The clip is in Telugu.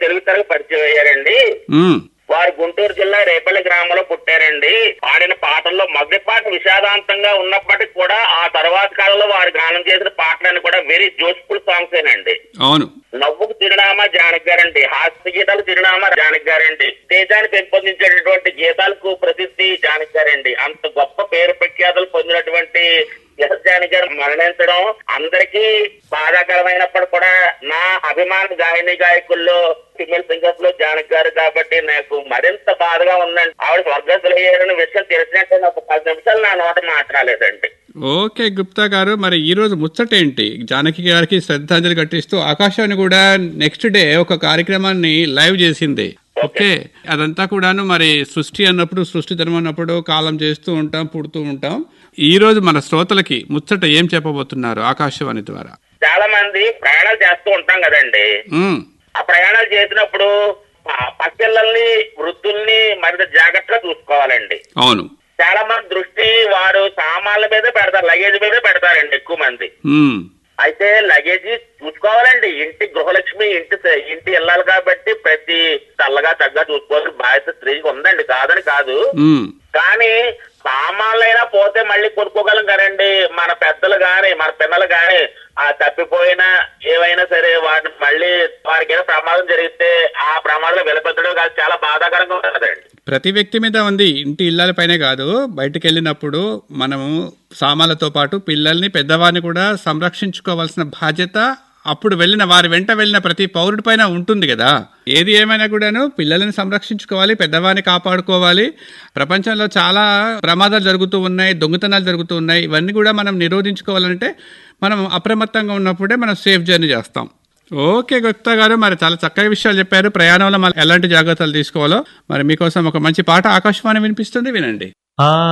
తెలుగు తెరకు పరిచయం అయ్యారండి ఉమ్, వారు గుంటూరు జిల్లా రేపల్లి గ్రామంలో పుట్టారండి ఆడిన పాటల్లో మొదటి పాట విషాదాంతంగా ఉన్నప్పటికీ కూడా ఆ తర్వాత కాలంలో వారు గానం చేసిన పాటలన్నీ కూడా వెరీ జోష్ఫుల్ సాంగ్స్ ఏనండి అవును నవ్వుకు చిరునామా జానక్ గారండి హాస్య గీతాలు చిరునామా జానక్ గారండి దేశాన్ని పెంపొందించేటటువంటి గీతాలకు ప్రసిద్ధి జానక్ గారండి అంత గొప్ప పేరు ప్రఖ్యాతులు పొందినటువంటి ఎస్ జానక్ గారు మరణించడం అందరికీ బాధాకరమైనప్పుడు కూడా నా అభిమాన గాయని గాయకుల్లో ఫిమేల్ సింగర్స్ లో జానక్ గారు కాబట్టి నాకు మరింత బాధగా ఉందండి ఆవిడ స్వర్గస్థులు అయ్యారని విషయం తెలిసినట్టే నాకు పది నిమిషాలు నా నోట మాట్లాడలేదండి ఓకే గుప్తా గారు మరి ఈ రోజు ముచ్చటేంటి జానకి గారికి శ్రద్ధాంజలి ఘటిస్తూ ఆకాశాన్ని కూడా నెక్స్ట్ డే ఒక కార్యక్రమాన్ని లైవ్ చేసింది ఓకే అదంతా కూడాను మరి సృష్టి అన్నప్పుడు సృష్టి ధర్మం అన్నప్పుడు కాలం చేస్తూ ఉంటాం పుడుతూ ఉంటాం ఈ రోజు మన శ్రోతలకి ముచ్చట ఏం చెప్పబోతున్నారు ఆకాశవాణి ద్వారా చాలా మంది ప్రయాణాలు చేస్తూ ఉంటాం కదండి ఉమ్, ఆ ప్రయాణాలు చేసినప్పుడు ఆ పసిపిల్లల్ని వృద్ధుల్ని మరింత జాగ్రత్తగా చూసుకోవాలండి అవును చాలా మంది దృష్టి వారు సామాన్ల మీదే పెడతారు లగేజ్ మీదే పెడతారండి ఎక్కువ మంది ఉమ్, అయితే లగేజ్ చూసుకోవాలండి ఇంటి గృహలక్ష్మి ఇంటి ఇంటి వెళ్ళాలి కాబట్టి ప్రతి చల్లగా చక్కగా చూసుకోవాల్సిన బాధ్యత స్త్రీకి ఉందండి కాదని కాదు ఉమ్, కానీ సామాన్లైనా పోతే మళ్ళీ కొనుక్కోగలం కదండి మన పెద్దలు గాని మన పిల్లలు గాని ఆ తప్పిపోయినా ఏవైనా సరే వాటిని మళ్ళీ వారికి ఏదో ప్రమాదం జరిగితే ఆ ప్రమాదంలో వెలపెత్తడం కాదు చాలా బాధాకరంగా ఉంటుందండి ప్రతి వ్యక్తి మీద ఉంది ఇంటి ఇళ్ళ పైనే కాదు బయటికి వెళ్ళినప్పుడు మనము సామాన్లతో పాటు పిల్లల్ని పెద్దవారిని కూడా సంరక్షించుకోవాల్సిన బాధ్యత అప్పుడు వెళ్ళిన వారి వెంట వెళ్ళిన ప్రతి పౌరుడి పైన ఉంటుంది కదా ఏది ఏమైనా కూడాను పిల్లల్ని సంరక్షించుకోవాలి పెద్దవారిని కాపాడుకోవాలి ప్రపంచంలో చాలా ప్రమాదాలు జరుగుతూ ఉన్నాయి దొంగతనాలు జరుగుతూ ఉన్నాయి ఇవన్నీ కూడా మనం నిరోధించుకోవాలంటే మనం అప్రమత్తంగా ఉన్నప్పుడే మనం సేఫ్ జర్నీ చేస్తాం ఓకే గుప్తా గారు మరి చాలా చక్కగా విషయాలు చెప్పారు ప్రయాణంలో మనం ఎలాంటి జాగ్రత్తలు తీసుకోవాలో మరి మీకోసం ఒక మంచి పాట ఆకాశవాణి వినిపిస్తుంది వినండి ఆ